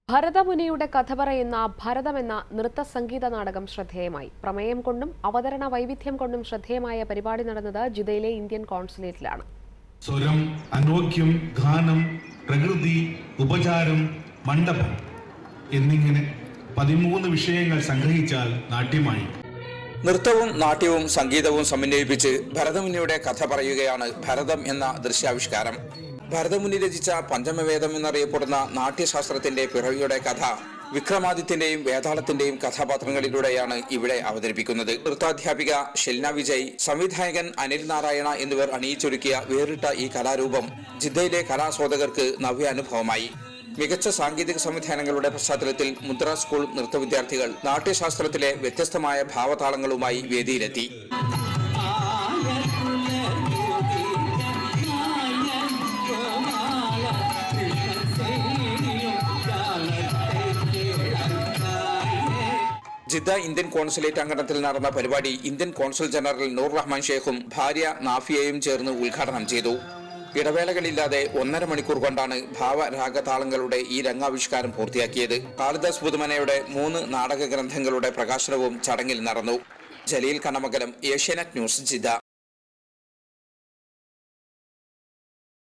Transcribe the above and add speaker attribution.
Speaker 1: ഭരതമുനിയുടെ കഥ പറയുന്ന ഭരതം എന്ന നൃത്ത സംഗീത നാടകം ശ്രദ്ധേയമായി പ്രമേയം കൊണ്ടും അവതരണ വൈവിധ്യം കൊണ്ടും ശ്രദ്ധേയമായ പരിപാടി നടന്നത് ജിദ്ദയിലെ ഇന്ത്യൻ കോൺസുലേറ്റിലാണ്
Speaker 2: സ്വരം അനോഖ്യം ഗാനം പ്രകൃതി ഉപചാരം മണ്ഡപം എന്നിങ്ങനെ പതിമൂന്ന് വിഷയങ്ങൾ സംഗ്രഹിച്ചാൽ നാട്യമായി
Speaker 3: നൃത്തവും നാട്യവും സംഗീതവും സമന്വയിപ്പിച്ച് ഭരതമുനിയുടെ കഥ പറയുകയാണ് ഭരതം എന്ന ദൃശ്യാവിഷ്കാരം ഭരതമുനി രചിച്ച പഞ്ചമവേദം എന്നറിയപ്പെടുന്ന നാട്യശാസ്ത്രത്തിന്റെ പിറവിയുടെ കഥ വിക്രമാദിത്യന്റെയും വേതാളത്തിന്റെയും കഥാപാത്രങ്ങളിലൂടെയാണ് ഇവിടെ അവതരിപ്പിക്കുന്നത് നൃത്താധ്യാപിക ഷെൽന വിജയ് സംവിധായകൻ അനിൽ നാരായണ എന്നിവർ അണിയിച്ചൊരുക്കിയ വേറിട്ട ഈ കലാരൂപം ജിദ്ദയിലെ കലാസ്വാദകർക്ക് നവ്യ അനുഭവമായി മികച്ച സാങ്കേതിക സംവിധാനങ്ങളുടെ പശ്ചാത്തലത്തിൽ മുദ്ര സ്കൂൾ നൃത്ത വിദ്യാർത്ഥികൾ നാട്യശാസ്ത്രത്തിലെ വ്യത്യസ്തമായ ഭാവതാളങ്ങളുമായി വേദിയിലെത്തി ജിദ്ദ ഇന്ത്യൻ കോൺസുലേറ്റ് അങ്കണത്തിൽ നടന്ന പരിപാടി Indian consul general Noor Rahman ഷേഖും ഭാര്യ നാഫിയയും ചേർന്ന് ഉദ്ഘാടനം ചെയ്തു ഇടവേളകളില്ലാതെ ഒന്നര മണിക്കൂർ കൊണ്ടാണ് ഭാവരാഗതാളങ്ങളുടെ ഈ രംഗാവിഷ്കാരം പൂർത്തിയാക്കിയത് കാളിദാസ് പുതുമനയുടെ മൂന്ന് നാടക ഗ്രന്ഥങ്ങളുടെ പ്രകാശനവും ചടങ്ങിൽ നടന്നു ജലീൽ കണമകലം ഏഷ്യാനെറ്റ് ന്യൂസ് ജിദ്ദ